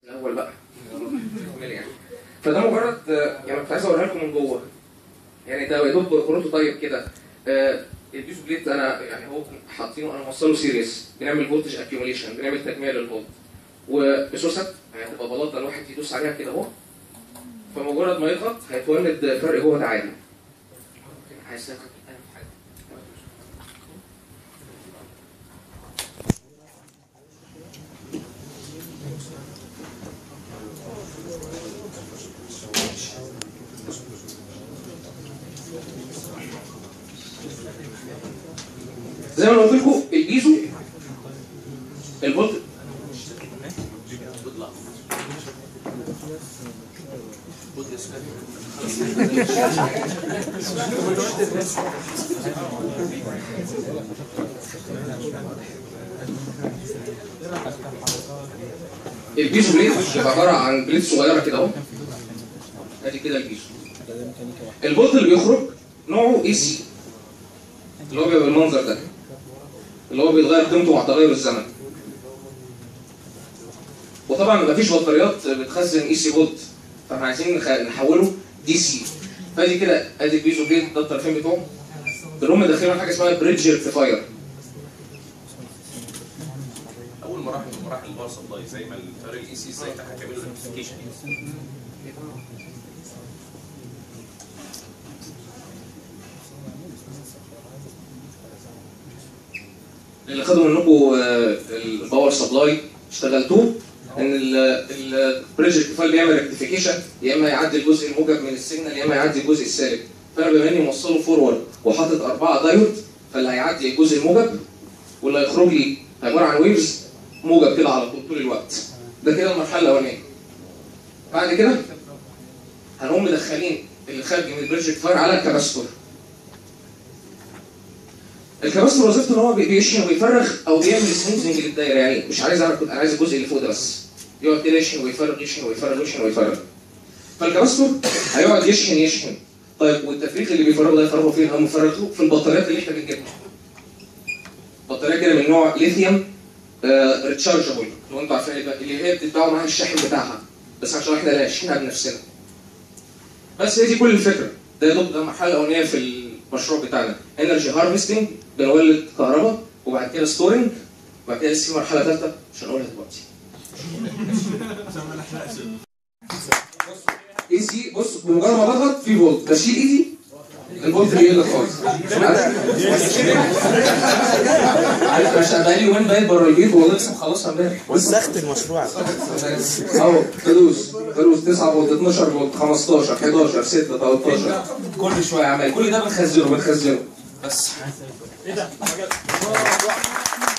الاول بقى كمل يعني فده مجرد آه، يعني كنت عايز اوريها لكم من جوه يعني ده يا دوب بروتوتايب كده آه، البيوز بليت انا يعني هو حاطينه انا موصله سيريس بنعمل فولتج اكيوميليشن بنعمل تكمله للفولت وبسوست هتبقى بلاطه الواحد يدوس عليها كده اهو فمجرد ما يضغط هيتولد فرق جوه عادي عايز تاخد حاجه زي ما أنا قلت لكم البيزو الفولت البيزو بليت بتبقى عباره عن بليت صغيره كده اهو ادي كده البيزو الفولت اللي بيخرج نوعه اي سي اللي هو بيبقى بالمنظر ده اللي هو بيتغير قيمته مع تغير الزمن وطبعا مفيش بطاريات بتخزن اي سي فولت فاحنا عايزين نخ- نحوله دي سي فادي كده ادي البيزو بليت ده الطرفين بتوعه بنقوم مدخلين حاجه اسمها بريدج ريكتيفاير اول مراحل من مراحل الباور سبلاي زي ما الطريق الاي سي ازاي هتعمل له نوتيفيكيشن اللي خدوا منكم الباور سبلاي اشتغلتوه ان البريدج ريكتيفاير بيعمل ريكتيفيكيشن يا اما يعدي الجزء الموجب من السيجنال يا اما يعدي الجزء السالب فانا بما اني موصله فورورد وحاطط اربعه دايود فاللي هيعدي الجزء الموجب واللي هيخرج لي عباره عن ويفز موجب كده على طول طول الوقت ده كده المرحله الاولانيه بعد كده هنقوم مدخلين اللي خارج من البريدج ريكتيفاير على الكاباستور الكباستور وظيفته ان هو بي- بيشحن ويفرغ او بيعمل سموزنج للدايره يعني مش عايز اعرف انا عايز الجزء اللي فوق ده بس يقعد كده يشحن ويفرغ يشحن ويفرغ يشحن ويفرغ فالكباستور هيقعد يشحن يشحن طيب والتفريغ اللي بيفرغه ده يفرغه فين؟ هم مفرغوه في البطاريات اللي احنا بنجيبها بطاريه كده من نوع ليثيوم آه ريتشارجبل لو انتوا عارفين اللي اللي هي بتتباع معاها الشاحن بتاعها بس عشان احنا لا نشحنها بنفسنا بس هي دي كل الفكره ده يا دوب ده المرحله الاولانيه في المشروع بتاعنا انرجي هارفستنج بنولد كهرباء وبعد كده ستورنج وبعد كده لسه في مرحله ثالثه مش هنقولها دلوقتي اي سي بص بمجرد ما بضغط في فولت بشيل ايدي الفولت بيقل خالص عارف عارف انا شغال يومين بايت بره البيت والله لسه مخلصها امبارح وسخت المشروع اهو فلوس فلوس 9 فولت 12 فولت 15 11 6 13 كل شويه عمال كل ده بنخزنه بنخزنه بس